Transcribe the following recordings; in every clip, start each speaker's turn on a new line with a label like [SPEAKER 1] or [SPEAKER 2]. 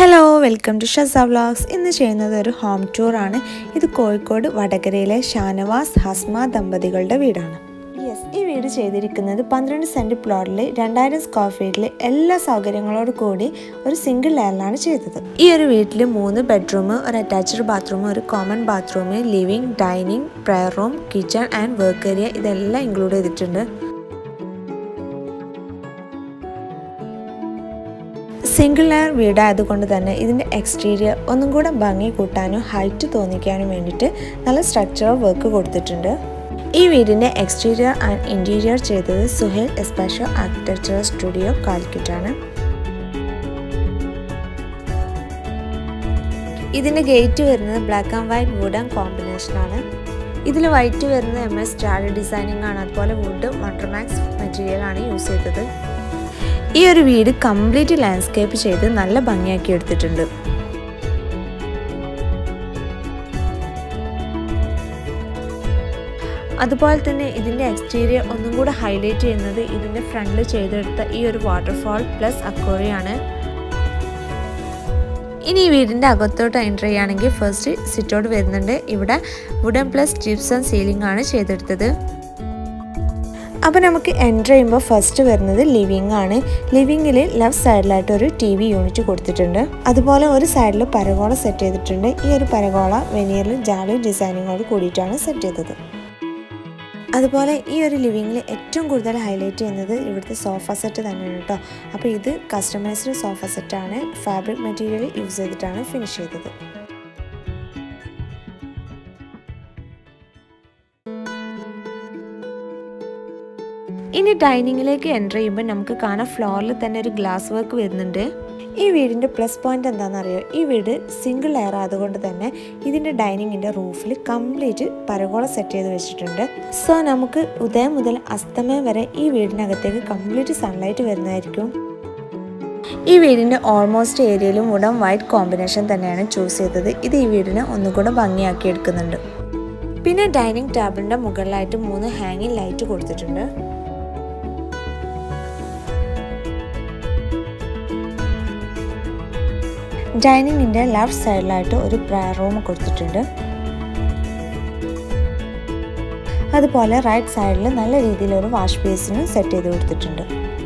[SPEAKER 1] hello welcome to ഷസ vlogs ഇന്ന് ചെയ്യുന്നത് ഒരു ഹോം ടൂർ ആണ് ഇത് കോഴിക്കോട് വടകരയിലെ ഷാനവാസ് ഹസ്മ ദമ്പതികളുടെ വീടാണ് യെസ് ഈ വീട് ചെയ്തിരിക്കുന്നത് പന്ത്രണ്ട് സെൻറ്റ് പ്ലോട്ടിൽ രണ്ടായിരം സ്ക്വയർ ഫീറ്റിൽ എല്ലാ സൗകര്യങ്ങളോട് കൂടി ഒരു സിംഗിൾ ലെയറിലാണ് ചെയ്തത് ഈ ഒരു വീട്ടിൽ മൂന്ന് ബെഡ്റൂം ഒരു അറ്റാച്ച്ഡ് ബാത്റൂം ഒരു common bathroom living dining prayer room kitchen and work area ഇതെല്ലാം ഇൻക്ലൂഡ് ചെയ്തിട്ടുണ്ട് സിംഗിൾ ലെയർ വീടായതുകൊണ്ട് തന്നെ ഇതിൻ്റെ എക്സ്റ്റീരിയർ ഒന്നും കൂടെ ഭംഗി കൂട്ടാനും ഹൈറ്റ് തോന്നിക്കാനും വേണ്ടിയിട്ട് നല്ല സ്ട്രക്ചറൽ വർക്ക് കൊടുത്തിട്ടുണ്ട് ഈ വീടിൻ്റെ എക്സ്റ്റീരിയർ ആൻഡ് ഇൻറ്റീരിയർ ചെയ്തത് സുഹേൽ എസ്പാഷോ ആർക്കിടെക്ചറൽ സ്റ്റുഡിയോ കാലിക്കറ്റാണ് ഇതിൻ്റെ ഗേറ്റ് വരുന്നത് ബ്ലാക്ക് ആൻഡ് വൈറ്റ് വുഡൻ കോമ്പിനേഷനാണ് ഇതിൽ വൈറ്റ് വരുന്നത് എം എസ് സ്റ്റാർ ഡിസൈനിങ് ആണ് അതുപോലെ വുഡ് വണ്ടർമാക്സ് മെറ്റീരിയൽ ആണ് യൂസ് ചെയ്തത് ഈ ഒരു വീട് കംപ്ലീറ്റ് ലാൻഡ്സ്കേപ്പ് ചെയ്ത് നല്ല ഭംഗിയാക്കി എടുത്തിട്ടുണ്ട് അതുപോലെ തന്നെ ഇതിൻ്റെ എക്സ്റ്റീരിയർ ഒന്നും കൂടെ ഹൈലൈറ്റ് ചെയ്യുന്നത് ഇതിൻ്റെ ഫ്രണ്ടിൽ ചെയ്തെടുത്ത ഈ ഒരു വാട്ടർഫാൾ പ്ലസ് അക്കോറിയാണ് ഇനി ഈ വീടിൻ്റെ അകത്തോട്ട് എൻ്റർ ചെയ്യുകയാണെങ്കിൽ ഫസ്റ്റ് സിറ്റൗട്ട് വരുന്നുണ്ട് ഇവിടെ വുഡൻ പ്ലസ് ജിപ്സം സീലിംഗ് ആണ് ചെയ്തെടുത്തത് അപ്പോൾ നമുക്ക് എൻ്റർ ചെയ്യുമ്പോൾ ഫസ്റ്റ് വരുന്നത് ലിവിങ് ആണ് ലിവിങ്ങിൽ ലെഫ്റ്റ് സൈഡിലായിട്ട് ഒരു ടി വി യൂണിറ്റ് കൊടുത്തിട്ടുണ്ട് അതുപോലെ ഒരു സൈഡിൽ പരകോള സെറ്റ് ചെയ്തിട്ടുണ്ട് ഈ ഒരു പരകോള വെനീറിൽ ജാലി ഡിസൈനിങ്ങോട് കൂടിയിട്ടാണ് സെറ്റ് ചെയ്തത് അതുപോലെ ഈ ഒരു ലിവിങ്ങിൽ ഏറ്റവും കൂടുതൽ ഹൈലൈറ്റ് ചെയ്യുന്നത് ഇവിടുത്തെ സോഫ സെറ്റ് തന്നെയാണ് കേട്ടോ അപ്പോൾ ഇത് കസ്റ്റമൈസ്ഡ് സോഫ സെറ്റാണ് ഫാബ്രിക് മെറ്റീരിയൽ യൂസ് ചെയ്തിട്ടാണ് ഫിനിഷ് ചെയ്തത് ഇനി ഡൈനിങ്ങിലേക്ക് എൻ്റർ ചെയ്യുമ്പോൾ നമുക്ക് കാണാം ഫ്ലോറിൽ തന്നെ ഒരു ഗ്ലാസ് വർക്ക് വരുന്നുണ്ട് ഈ വീടിൻ്റെ പ്ലസ് പോയിന്റ് എന്താണെന്നറിയോ ഈ വീട് സിംഗിൾ ലെയർ ആയതുകൊണ്ട് തന്നെ ഇതിൻ്റെ ഡൈനിങ്ങിൻ്റെ റൂഫിൽ കംപ്ലീറ്റ് പരകോള സെറ്റ് ചെയ്ത് വെച്ചിട്ടുണ്ട് സോ നമുക്ക് ഉദയം മുതൽ അസ്തമയം വരെ ഈ വീടിനകത്തേക്ക് കംപ്ലീറ്റ് സൺലൈറ്റ് വരുന്നതായിരിക്കും ഈ വീടിൻ്റെ ഓൾമോസ്റ്റ് ഏരിയയിലും ഉടൻ വൈറ്റ് കോമ്പിനേഷൻ തന്നെയാണ് ചൂസ് ചെയ്തത് ഇത് ഈ വീടിനെ ഒന്നുകൂടെ ഭംഗിയാക്കി എടുക്കുന്നുണ്ട് പിന്നെ ഡൈനിങ് ടേബിളിൻ്റെ മുകളിലായിട്ട് മൂന്ന് ഹാങ്ങിങ് ലൈറ്റ് കൊടുത്തിട്ടുണ്ട് ഡൈനിങ്ങിൻ്റെ ലെഫ്റ്റ് സൈഡിലായിട്ട് ഒരു പ്രയർ റൂം കൊടുത്തിട്ടുണ്ട് അതുപോലെ റൈറ്റ് സൈഡിൽ നല്ല രീതിയിൽ ഒരു വാഷ് ബേസിനും സെറ്റ് ചെയ്ത് കൊടുത്തിട്ടുണ്ട്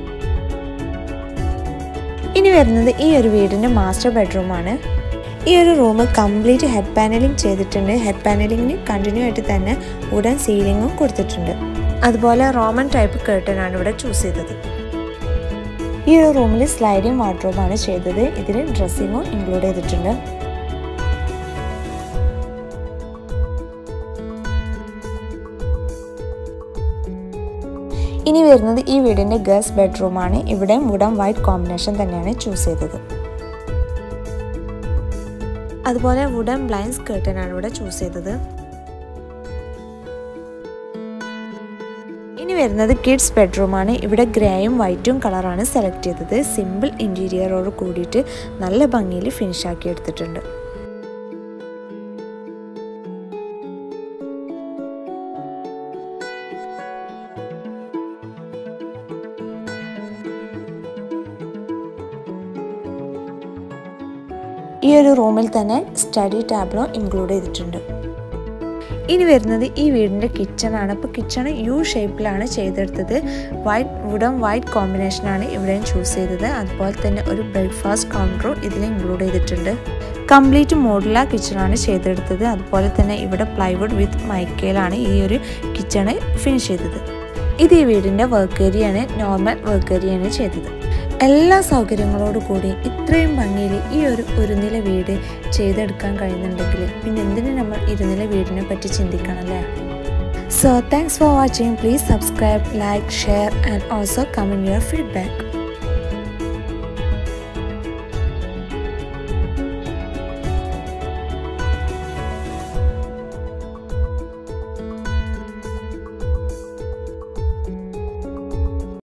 [SPEAKER 1] ഇനി വരുന്നത് ഈ ഒരു വീടിൻ്റെ മാസ്റ്റർ ബെഡ്റൂമാണ് ഈ ഒരു റൂം കംപ്ലീറ്റ് ഹെഡ് പാനലിംഗ് ചെയ്തിട്ടുണ്ട് ഹെഡ് പാനലിങ്ങിന് കണ്ടിന്യൂ ആയിട്ട് തന്നെ ഉടൻ സീലിങ്ങും കൊടുത്തിട്ടുണ്ട് അതുപോലെ റോമൻ ടൈപ്പ് കേർട്ടൻ ആണ് ഇവിടെ ചൂസ് ചെയ്തത് ഈ ഒരു റൂമിൽ സ്ലൈഡിങ് വാർഡ്രോബാണ് ചെയ്തത് ഇതിൽ ഡ്രസ്സിങ്ങും ഇൻക്ലൂഡ് ചെയ്തിട്ടുണ്ട് ഇനി വരുന്നത് ഈ വീടിൻ്റെ ഗേൾസ് ബെഡ്റൂമാണ് ഇവിടെയും വുഡൻ വൈറ്റ് കോമ്പിനേഷൻ തന്നെയാണ് ചൂസ് ചെയ്തത് അതുപോലെ വുഡൻ ബ്ലൈൻഡ് സ്കേർട്ടൻ ആണ് ഇവിടെ ചൂസ് ചെയ്തത് ഇനി വരുന്നത് കിഡ്സ് ബെഡ്റൂമാണ് ഇവിടെ ഗ്രേയും വൈറ്റും കളറാണ് സെലക്ട് ചെയ്തത് സിമ്പിൾ ഇൻറ്റീരിയറോട് കൂടിയിട്ട് നല്ല ഭംഗിയിൽ ഫിനിഷ് ആക്കി എടുത്തിട്ടുണ്ട് ഈ ഒരു റൂമിൽ തന്നെ സ്റ്റഡി ടാബ്ലോ ഇൻക്ലൂഡ് ചെയ്തിട്ടുണ്ട് ഇനി വരുന്നത് ഈ വീടിൻ്റെ കിച്ചണാണ് അപ്പോൾ കിച്ചൺ യു ഷേപ്പിലാണ് ചെയ്തെടുത്തത് വൈറ്റ് വുഡൻ വൈറ്റ് കോമ്പിനേഷനാണ് ഇവിടെയും ചൂസ് ചെയ്തത് അതുപോലെ തന്നെ ഒരു ബ്രേക്ക്ഫാസ്റ്റ് കൗണ്ടറും ഇതിൽ ഇൻക്ലൂഡ് ചെയ്തിട്ടുണ്ട് കംപ്ലീറ്റ് മോഡുലാർ കിച്ചണാണ് ചെയ്തെടുത്തത് അതുപോലെ തന്നെ ഇവിടെ പ്ലൈവുഡ് വിത്ത് മൈക്കയിലാണ് ഈ ഒരു കിച്ചണ് ഫിനിഷ് ചെയ്തത് ഇത് ഈ വീടിൻ്റെ വർക്ക് ഏരിയയാണ് നോർമൽ വർക്ക് ഏരിയയാണ് ചെയ്തത് എല്ലാ സൗകര്യങ്ങളോട് കൂടി ഇത്രയും ഭംഗിയിൽ ഈ ഒരു ഒരു നില വീട് ചെയ്തെടുക്കാൻ കഴിയുന്നുണ്ടെങ്കിൽ പിന്നെ എന്തിനു നമ്മൾ ഇരുനില വീടിനെ പറ്റി ചിന്തിക്കണം അല്ലേ so thanks for watching please subscribe like share and also comment your feedback